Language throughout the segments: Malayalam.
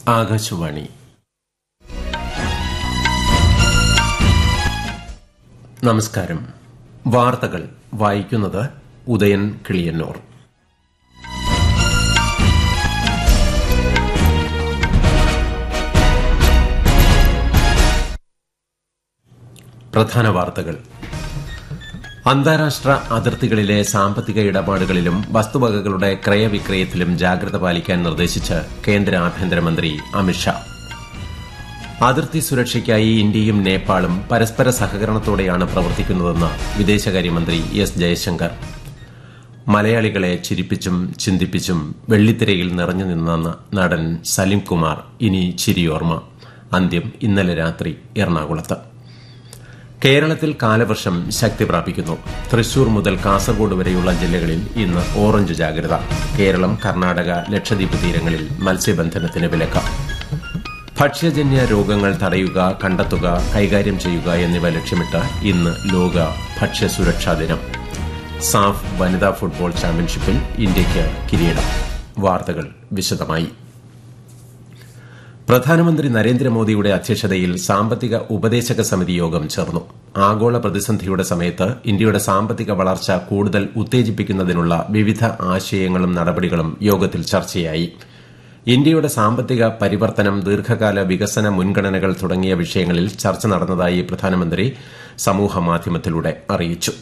ആകാശവാണി നമസ്കാരം വാർത്തകൾ വായിക്കുന്നത് ഉദയൻ കിളിയന്നൂർ പ്രധാന വാർത്തകൾ അന്താരാഷ്ട്ര അതിർത്തികളിലെ സാമ്പത്തിക ഇടപാടുകളിലും വസ്തുവകകളുടെ ക്രയവിക്രയത്തിലും ജാഗ്രത പാലിക്കാൻ നിർദ്ദേശിച്ച് കേന്ദ്ര ആഭ്യന്തരമന്ത്രി അമിത്ഷാ അതിർത്തി സുരക്ഷയ്ക്കായി ഇന്ത്യയും നേപ്പാളും പരസ്പര സഹകരണത്തോടെയാണ് പ്രവർത്തിക്കുന്നതെന്ന് വിദേശകാര്യമന്ത്രി എസ് ജയശങ്കർ മലയാളികളെ ചിരിപ്പിച്ചും ചിന്തിപ്പിച്ചും വെള്ളിത്തിരയിൽ നിറഞ്ഞു നിന്ന നടൻ സലിം കുമാർ ഇനി ചിരിയോർമ്മ അന്ത്യം ഇന്നലെ രാത്രി എറണാകുളത്ത് കേരളത്തിൽ കാലവർഷം ശക്തി പ്രാപിക്കുന്നു തൃശൂർ മുതൽ കാസർഗോഡ് വരെയുള്ള ജില്ലകളിൽ ഇന്ന് ഓറഞ്ച് ജാഗ്രത കേരളം കർണാടക ലക്ഷദ്വീപ് തീരങ്ങളിൽ മത്സ്യബന്ധനത്തിന് വിലക്ക് ഭക്ഷ്യജന്യ രോഗങ്ങൾ തടയുക കണ്ടെത്തുക കൈകാര്യം ചെയ്യുക എന്നിവ ലക്ഷ്യമിട്ട് ഇന്ന് ലോക ഭക്ഷ്യസുരക്ഷാ ദിനം സാഫ് വനിതാ ഫുട്ബോൾ ചാമ്പ്യൻഷിപ്പിൽ ഇന്ത്യയ്ക്ക് കിരീടം വാർത്തകൾ വിശദമായി പ്രധാനമന്ത്രി നരേന്ദ്രമോദിയുടെ അധ്യക്ഷതയിൽ സാമ്പത്തിക ഉപദേശക സമിതി യോഗം ചേർന്നു ആഗോള പ്രതിസന്ധിയുടെ സമയത്ത് ഇന്ത്യയുടെ സാമ്പത്തിക വളർച്ച കൂടുതൽ ഉത്തേജിപ്പിക്കുന്നതിനുള്ള വിവിധ ആശയങ്ങളും നടപടികളും യോഗത്തിൽ ചർച്ചയായി ഇന്ത്യയുടെ സാമ്പത്തിക പരിവർത്തനം ദീർഘകാല വികസന മുൻഗണനകൾ തുടങ്ങിയ വിഷയങ്ങളിൽ ചർച്ച നടന്നതായി പ്രധാനമന്ത്രി സമൂഹമാധ്യമത്തിലൂടെ അറിയിച്ചു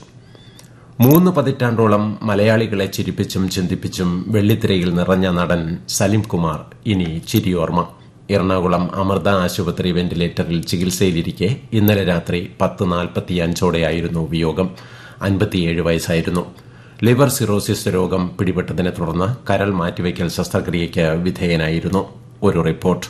മൂന്ന് പതിറ്റാണ്ടോളം മലയാളികളെ ചിരിപ്പിച്ചും ചിന്തിപ്പിച്ചും വെള്ളിത്തിരയിൽ നിറഞ്ഞ നടൻ സലിം കുമാർ ഇനി ചിരിയോർമ്മ എറണാകുളം അമൃത ആശുപത്രി വെന്റിലേറ്ററിൽ ചികിത്സയിലിരിക്കെ ഇന്നലെ രാത്രി പത്ത് നാൽപ്പത്തിയഞ്ചോടെയായിരുന്നു വിയോഗം അൻപത്തിയേഴ് വയസ്സായിരുന്നു ലിവർ സിറോസിസ് രോഗം പിടിപെട്ടതിനെ തുടർന്ന് കരൾ മാറ്റിവയ്ക്കൽ ശസ്ത്രക്രിയയ്ക്ക് വിധേയനായിരുന്നു ഒരു റിപ്പോർട്ട്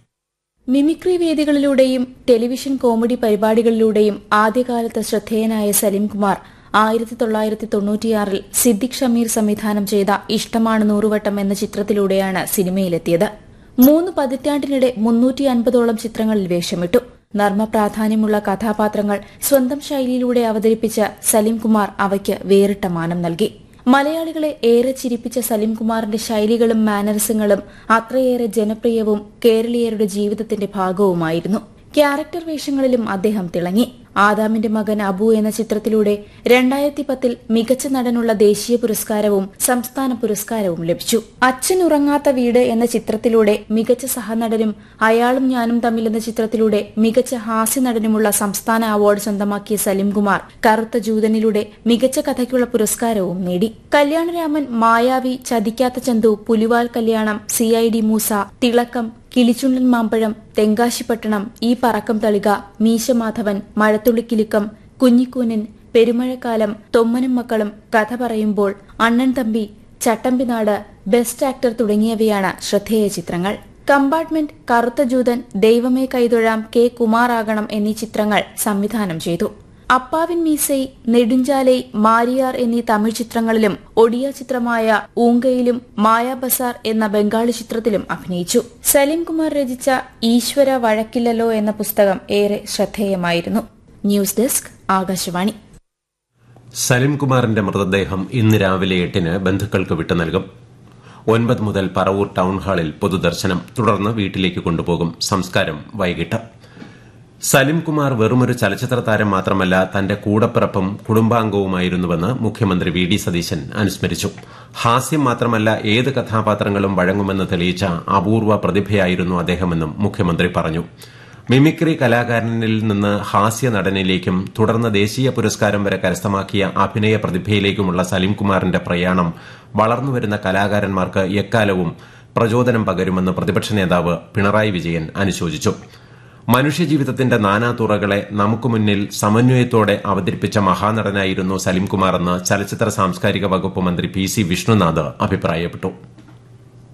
മിമിക്രി വേദികളിലൂടെയും ടെലിവിഷൻ കോമഡി പരിപാടികളിലൂടെയും ആദ്യകാലത്ത് ശ്രദ്ധേയനായ സലീംകുമാർ ആയിരത്തി തൊള്ളായിരത്തി തൊണ്ണൂറ്റിയാറിൽ സിദ്ദിഖ് ഷമീർ സംവിധാനം ചെയ്ത ഇഷ്ടമാണ് നൂറുവട്ടം എന്ന ചിത്രത്തിലൂടെയാണ് സിനിമയിലെത്തിയത് മൂന്ന് പതിറ്റാണ്ടിനിടെ മുന്നൂറ്റി അൻപതോളം ചിത്രങ്ങളിൽ വേഷമിട്ടു നർമ്മ പ്രാധാന്യമുള്ള കഥാപാത്രങ്ങൾ സ്വന്തം ശൈലിയിലൂടെ അവതരിപ്പിച്ച സലീംകുമാർ അവയ്ക്ക് വേറിട്ട മാനം നൽകി മലയാളികളെ ഏറെ ചിരിപ്പിച്ച സലീംകുമാറിന്റെ ശൈലികളും മാനറിസങ്ങളും അത്രയേറെ ജനപ്രിയവും കേരളീയരുടെ ജീവിതത്തിന്റെ ഭാഗവുമായിരുന്നു ക്യാരക്ടർ വേഷങ്ങളിലും അദ്ദേഹം തിളങ്ങി ആദാമിന്റെ മകൻ അബു എന്ന ചിത്രത്തിലൂടെ രണ്ടായിരത്തി പത്തിൽ മികച്ച നടനുള്ള ദേശീയ പുരസ്കാരവും സംസ്ഥാന പുരസ്കാരവും ലഭിച്ചു അച്ഛൻ ഉറങ്ങാത്ത വീട് എന്ന ചിത്രത്തിലൂടെ മികച്ച സഹനടനും അയാളും ഞാനും തമ്മിൽ എന്ന ചിത്രത്തിലൂടെ മികച്ച ഹാസ്യ നടനുമുള്ള സംസ്ഥാന അവാർഡ് സ്വന്തമാക്കിയ സലിംകുമാർ കറുത്ത ജൂതനിലൂടെ മികച്ച കഥയ്ക്കുള്ള പുരസ്കാരവും നേടി കല്യാണരാമൻ മായാവി ചതിക്കാത്ത ചന്തു പുലിവാൽ കല്യാണം സി ഐ ഡി മൂസ തിളക്കം കിളിച്ചുണ്ടൻ മാമ്പഴം തെങ്കാശിപ്പട്ടണം ഈ പറക്കം തളിക മീശമാധവൻ മഴത്തുള്ളിക്കിലുക്കം കുഞ്ഞിക്കൂനൻ പെരുമഴക്കാലം തൊമ്മനും മക്കളും കഥ പറയുമ്പോൾ അണ്ണൻ തമ്പി ചട്ടമ്പിനാട് ബെസ്റ്റ് ആക്ടർ തുടങ്ങിയവയാണ് ശ്രദ്ധേയ ചിത്രങ്ങൾ കമ്പാർട്ട്മെന്റ് കറുത്ത ജൂതൻ ദൈവമേ കൈതൊഴാം കെ കുമാറാകണം എന്നീ ചിത്രങ്ങൾ സംവിധാനം ചെയ്തു അപ്പാവിൻ മീസൈ നെടുഞ്ചാലൈ മാരിയാർ എന്നീ തമിഴ് ചിത്രങ്ങളിലും ഒഡിയ ചിത്രമായ ഊങ്കയിലും മായാ ബസാർ എന്ന ബംഗാളി ചിത്രത്തിലും അഭിനയിച്ചു സലീം കുമാർ രചിച്ച ഈശ്വര വഴക്കില്ലല്ലോ എന്ന പുസ്തകം ഏറെ ശ്രദ്ധേയമായിരുന്നു ന്യൂസ് ഡെസ്ക് ആകാശവാണി സലിംകുമാറിന്റെ മൃതദേഹം ഇന്ന് രാവിലെ എട്ടിന് ബന്ധുക്കൾക്ക് വിട്ടു നൽകും ഒൻപത് മുതൽ പറവൂർ ടൌൺ ഹാളിൽ പൊതുദർശനം തുടർന്ന് വീട്ടിലേക്ക് കൊണ്ടുപോകും സംസ്കാരം വൈകിട്ട് സലിംകുമാർ വെറുമൊരു ചലച്ചിത്ര താരം മാത്രമല്ല തന്റെ കൂടപ്പിറപ്പും കുടുംബാംഗവുമായിരുന്നുവെന്ന് മുഖ്യമന്ത്രി വി ഡി സതീശൻ അനുസ്മരിച്ചു ഹാസ്യം മാത്രമല്ല ഏത് കഥാപാത്രങ്ങളും വഴങ്ങുമെന്ന് തെളിയിച്ച അപൂർവ പ്രതിഭയായിരുന്നു അദ്ദേഹമെന്നും മുഖ്യമന്ത്രി പറഞ്ഞു മിമിക്രി കലാകാരനിൽ നിന്ന് ഹാസ്യ നടനിലേക്കും തുടർന്ന് ദേശീയ പുരസ്കാരം വരെ കരസ്ഥമാക്കിയ അഭിനയ പ്രതിഭയിലേക്കുമുള്ള സലിംകുമാറിന്റെ പ്രയാണം വളർന്നുവരുന്ന കലാകാരന്മാർക്ക് എക്കാലവും പ്രചോദനം പകരുമെന്ന് പ്രതിപക്ഷ നേതാവ് പിണറായി വിജയൻ അനുശോചിച്ചു മനുഷ്യജീവിതത്തിന്റെ നാനാതുറകളെ നമുക്ക് മുന്നിൽ സമന്വയത്തോടെ അവതരിപ്പിച്ച മഹാനടനായിരുന്നു സലിംകുമാറെന്ന് ചലച്ചിത്ര സാംസ്കാരിക വകുപ്പ് മന്ത്രി പി സി വിഷ്ണുനാഥ് അഭിപ്രായപ്പെട്ടു